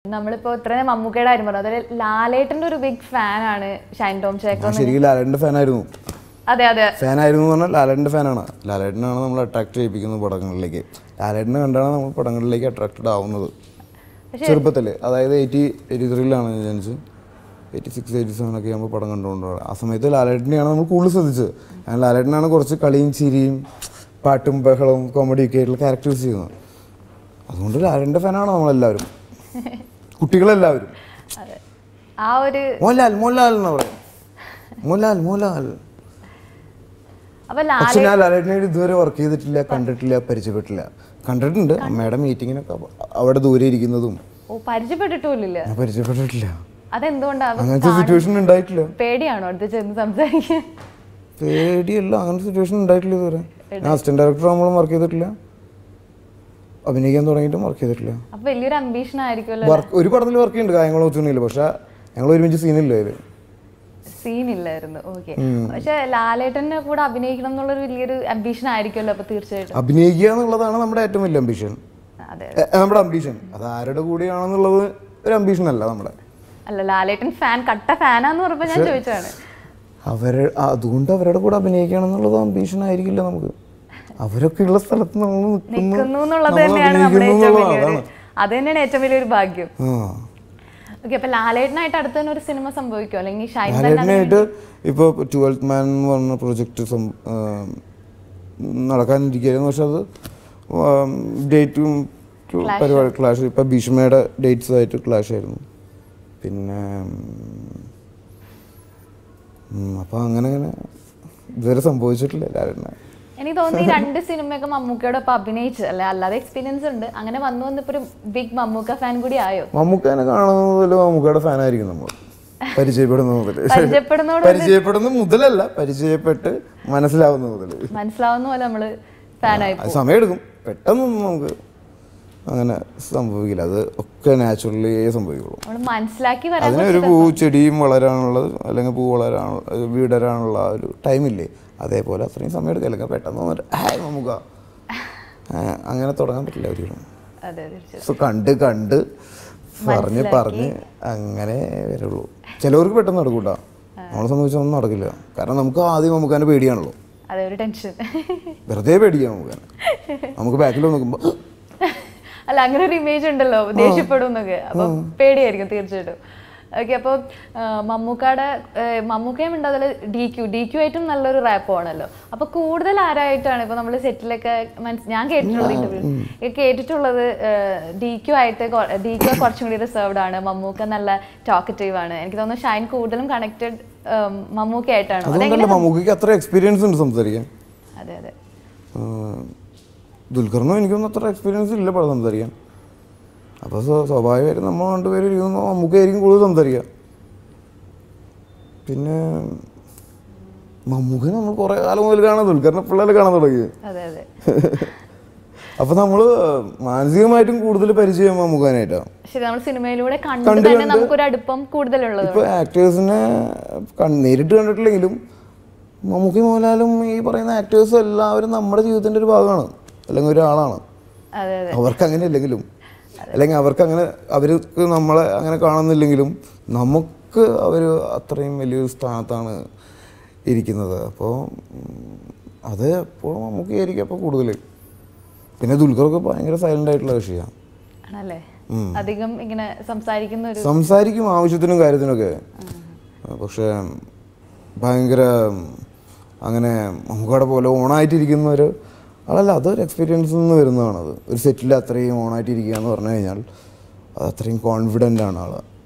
നമ്മളിപ്പോ ഇത്രയും മമ്മൂക്കയുടെ കാര്യം പറഞ്ഞു അതിൽ ലാലേട്ടന്റെ ഒരു ബിഗ് ഫാനാണ് ഷൈൻ ടോം ചേക്കോ ഞാൻ ശരിക്കും ലാലേട്ടൻ്റെ ഫാനായിരുന്നു അതെ അതെ ഫാനായിരുന്നു എന്ന് പറഞ്ഞാൽ ലാലേട്ടൻ്റെ ഫാനാണ് ലാലേട്ടനാണ് നമ്മൾ അട്രാക്ട് ചെയ്യിപ്പിക്കുന്നത് പടങ്ങളിലേക്ക് ലാലേട്ടനെ കണ്ടാണ് നമ്മൾ പടങ്ങളിലേക്ക് അട്രാക്റ്റഡ് ആവുന്നത് ചെറുപ്പത്തിൽ അതായത് എയ്റ്റി എയ്റ്റി ത്രീയിലാണ് ഞാൻ ജനിച്ചത് എയ്റ്റി സിക്സ് എയ്റ്റി സെവൻ ഒക്കെ ആകുമ്പോൾ പടം കണ്ടുകൊണ്ട് ആ സമയത്ത് ലാലേട്ടനെയാണ് നമ്മൾ കൂടുതൽ ശ്രദ്ധിച്ചത് കാരണം ലാലേട്ടനാണ് കുറച്ച് കളിയും ചിരിയും പാട്ടും ബഹളവും കോമഡിയൊക്കെ ആയിട്ടുള്ള ക്യാരക്ടേഴ്സ് ചെയ്യുന്നത് അതുകൊണ്ട് ലാലേട്ടൻ്റെ ഫാനാണ് നമ്മളെല്ലാവരും കുട്ടികളെല്ലാവരും അതെ ആ ഒരു മോലാൽ മോലാൽ എന്ന് പറയും മോലാൽ മോലാൽ അപ്പൊ ലാ പക്ഷെ ഞാൻ ലാലേട്ടനെ ഇതുവരെ വർക്ക് ചെയ്തിട്ടില്ല കണ്ടിട്ടില്ല പരിചയപ്പെട്ടില്ല കണ്ടിട്ടുണ്ട് അമ്മയുടെ മീറ്റിങ്ങിനൊക്കെ അവ- അവിടെ ദൂരെ ഇരിക്കുന്നതും ഓ പരിചയപ്പെട്ടിട്ടില്ല ഞാൻ പരിചയപ്പെട്ടിട്ടില്ല അതെന്തുകൊണ്ടാ അങ്ങനത്തെ സിറ്റുവേഷൻ ഉണ്ടായിട്ടില്ല പേടിയാണോ അടുത്ത് ചെന്ന് സംസാരിക്കാൻ പേടിയല്ല അങ്ങനത്തെ സിറ്റുവേഷൻ ഉണ്ടായിട്ടില്ല ഇതുവരെ ഞാൻ അസിസ്റ്റന്റ് ഡയറക്ടർ ആകുമ്പോഴും വർക്ക് ചെയ്തിട്ടില്ല അഭിനയിക്കാൻ തുടങ്ങിയിട്ടും വർക്ക് ചെയ്തിട്ടില്ല അപ്പൊ വലിയൊരു അംബീഷൻ ആയിരിക്കുമല്ലോ വർക്ക് ഒരു പടത്തിൽ വർക്ക് ചെയ്യുന്നുണ്ട് കായംകുളം ഒത്തുണിയില്ല പക്ഷെ ഞങ്ങൾ ഒരുമിച്ച് സീനില്ല അതിൽ സീൻ ഇല്ലായിരുന്നു ഓക്കെ പക്ഷെ ലാലേട്ടന്റെ കൂടെ അഭിനയിക്കണം എന്നുള്ളൊരു വലിയൊരു അംബീഷൻ ആയിരിക്കുമല്ലോ അപ്പൊ തീർച്ചയായിട്ടും അഭിനയിക്കുക എന്നുള്ളതാണ് നമ്മുടെ ഏറ്റവും വലിയ അംബിഷൻ അതെ നമ്മുടെ അംബിഷൻ അത് ആരുടെ കൂടെയാണെന്നുള്ളത് ഒരു അംബിഷൻ അല്ല നമ്മുടെ അല്ല ലാലേട്ടൻ ഫാൻ കട്ട ഫാനാന്ന് പറഞ്ഞപ്പോ ഞാൻ ചോദിച്ചതാണ് അവരെ അതുകൊണ്ട് അവരുടെ കൂടെ അഭിനയിക്കണം എന്നുള്ളത് അംബീഷൻ ആയിരിക്കില്ല നമുക്ക് അവരൊക്കെ ഉള്ള സ്ഥലത്ത് നമ്മൾ നിൽക്കുന്നു എന്നുള്ളത് നമ്മൾ തന്നെയാണ് നമ്മുടെ അഭിനയിക്കുന്നു ഏറ്റവും എന്നുള്ളതാണ്. വലിയൊരു അത് തന്നെയാണ് ഏറ്റവും വലിയൊരു ഭാഗ്യം ആ ഓക്കെ അപ്പൊ ലാലേട്ടനായിട്ട് അടുത്ത് തന്നെ ഒരു സിനിമ സംഭവിക്കും അല്ലെങ്കിൽ ഷൈൻ തന്നെ ലാലേട്ടനായിട്ട് ഇപ്പോൾ ട്വൽത്ത് മാൻ എന്ന് പറഞ്ഞ പ്രൊജക്റ്റ് നടക്കാനിരിക്കുകയായിരുന്നു പക്ഷെ അത് ഡേറ്റും പരിപാടി ക്ലാഷ് ഇപ്പം ഭീഷ്മയുടെ ഡേറ്റ്സ് ആയിട്ട് ക്ലാഷ് ആയിരുന്നു പിന്നെ അപ്പോൾ അങ്ങനെ അങ്ങനെ ഇതുവരെ സംഭവിച്ചിട്ടില്ല ലാലേട്ടനെ എനിക്ക് തോന്നുന്നു ഈ രണ്ട് സിനിമയൊക്കെ മമ്മൂക്കയോടൊപ്പം അഭിനയിച്ച് അല്ലെ അല്ലാതെ എക്സ്പീരിയൻസ് ഉണ്ട് അങ്ങനെ വന്നു വന്നിപ്പോ ഒരു ബിഗ് മമ്മൂക്ക ഫാൻ കൂടി ആയോ മമ്മൂക്കാനെ കാണുന്നത് മുതൽ മമ്മൂക്കയുടെ ഫാനായിരിക്കും നമ്മൾ പരിചയപ്പെടുന്ന മുതൽ പരിചയപ്പെടുന്നതോട് പരിചയപ്പെടുന്ന മുതലല്ല പരിചയപ്പെട്ട് മനസ്സിലാവുന്ന മുതൽ മനസ്സിലാവുന്ന പോലെ നമ്മള് ഫാനായി അത് സമയമെടുക്കും പെട്ടെന്നൊന്നും നമുക്ക് അങ്ങനെ സംഭവിക്കില്ല അത് ഒക്കെ നാച്ചുറലി സംഭവിക്കുള്ളൂ നമ്മൾ മനസ്സിലാക്കി വരാൻ അതിന് ഒരു പൂ ചെടിയും വളരാനുള്ളത് അല്ലെങ്കിൽ പൂ വളരാനുള്ള വീടരാനുള്ള ആ ഒരു ടൈമില്ലേ അതേപോലെ അത്രയും സമയം എടുക്കുക അല്ലെങ്കിൽ പെട്ടെന്ന് വന്നിട്ട് ഹായ് മമ്മൂക്ക ആ, അങ്ങനെ തുടങ്ങാൻ പറ്റില്ല ഒരിക്കലും അതെ തീർച്ചയായും സോ കണ്ട് കണ്ട് പറഞ്ഞ് പറഞ്ഞ് അങ്ങനെ വരുള്ളൂ ചിലവർക്ക് പെട്ടെന്ന് നടക്കൂട്ടാ നമ്മളെ സംബന്ധിച്ചൊന്നും നടക്കില്ല കാരണം നമുക്ക് ആദ്യം നമുക്കതിനെ പേടിയാണല്ലോ അതെ ഒരു ടെൻഷൻ വെറുതെ പേടിക്കാം നമുക്ക് നമുക്ക് ബാക്കിൽ നോക്കുമ്പോൾ അല്ല അങ്ങനെ ഒരു ഇമേജ് ഉണ്ടല്ലോ ദേഷ്യപ്പെടും എന്നൊക്കെ അപ്പൊ പേടിയായിരിക്കും തീർച്ചയായിട്ടും ഓക്കെ അപ്പോൾ മമ്മൂക്കയുടെ ഏഹ്, മമ്മൂക്കയും ഉണ്ട് അതിൽ ഡി ക്യു ഡി ക്യു ആയിട്ടും നല്ലൊരു റാപ്പ് ആണല്ലോ അപ്പൊ കൂടുതൽ ആരായിട്ടാണ് ഇപ്പൊ നമ്മൾ സെറ്റിലൊക്കെ മനസ് ഞാൻ കേട്ടിട്ടുള്ളത് ഇന്റർവ്യൂ കേട്ടിട്ടുള്ളത് ഡി ക്യു ആയിട്ട് ഡി ക്യു കുറച്ചും കൂടി റിസർവ്ഡ് ആണ് മമ്മൂക്ക നല്ല ടോക്കറ്റീവ് ആണ് എനിക്ക് തോന്നുന്നു ഷൈൻ കൂടുതലും കണക്റ്റഡ് മമ്മൂക്ക ആയിട്ടാണ് അതുകൊണ്ടല്ല മമ്മൂക്കിക്ക് അത്ര എക്സ്പീരിയൻസ് ഉണ്ട് സംസാരിക്കാൻ അതെ അതെ ആ, ദുൽഖറിനും എനിക്കൊന്നും അത്ര എക്സ്പീരിയൻസ് ഇല്ല പടം സംസാരിക്കാൻ അപ്പോൾ സ്വാഭാവികമായിട്ടും നമ്മൾ രണ്ടുപേരും ഇരിക്കുമ്പോൾ മമ്മൂക്കായിരിക്കും കൂടുതൽ സംസാരിക്കുക പിന്നെ മമ്മൂക്കിനെ നമ്മൾ കുറേ കാലം മുതൽ കാണാൻ ദുൽഖറിനെ പിള്ളേരെ കാണാൻ തുടങ്ങി അതെ അതെ അപ്പോൾ നമ്മൾ മാനസികമായിട്ടും കൂടുതൽ പരിചയം മമ്മൂക്കാനായിട്ടാണ് ശരി നമ്മൾ സിനിമയിലൂടെ കണ്ടു കണ്ട് തന്നെ കണ്ട് നമുക്കൊരു അടുപ്പം കൂടുതലുള്ളത് ഇപ്പോൾ ആക്ടേഴ്സിനെ നേരിട്ട് കണ്ടിട്ടില്ലെങ്കിലും മമ്മൂക്കി മോഹൻലാലും ഈ പറയുന്ന ആക്ടേഴ്സും എല്ലാവരും നമ്മുടെ ജീവിതത്തിൻ്റെ ഒരു ഭാഗമാണ് അല്ലെങ്കിൽ ഒരാളാണ് അതെ അതെ അവർക്ക് അങ്ങനെ ഇല്ലെങ്കിലും അല്ലെങ്കിൽ അവർക്ക് അങ്ങനെ അവർക്ക് നമ്മളെ അങ്ങനെ കാണുന്നില്ലെങ്കിലും നമുക്ക് അവർ അത്രയും വലിയൊരു സ്ഥാനത്താണ് ഇരിക്കുന്നത് അപ്പോൾ അത് അപ്പോൾ നമുക്ക് ആയിരിക്കും അപ്പോൾ കൂടുതൽ പിന്നെ ദുൽഖറൊക്കെ ഭയങ്കര സൈലൻ്റ് ആയിട്ടുള്ള കക്ഷിയാണ് ആണല്ലേ അധികം ഇങ്ങനെ സംസാരിക്കുന്ന ഒരു സംസാരിക്കും ആവശ്യത്തിനും കാര്യത്തിനൊക്കെ പക്ഷേ ഭയങ്കര അങ്ങനെ നമുക്കവിടെ പോലെ ഓണായിട്ടിരിക്കുന്ന ഒരു ആളല്ല അതൊരു എക്സ്പീരിയൻസിൽ നിന്ന് വരുന്നതാണത് ഒരു സെറ്റിൽ അത്രയും ഓണായിട്ടിരിക്കുക എന്ന് പറഞ്ഞു കഴിഞ്ഞാൽ അത് അത്രയും കോൺഫിഡൻ്റ് ആണ് ആൾ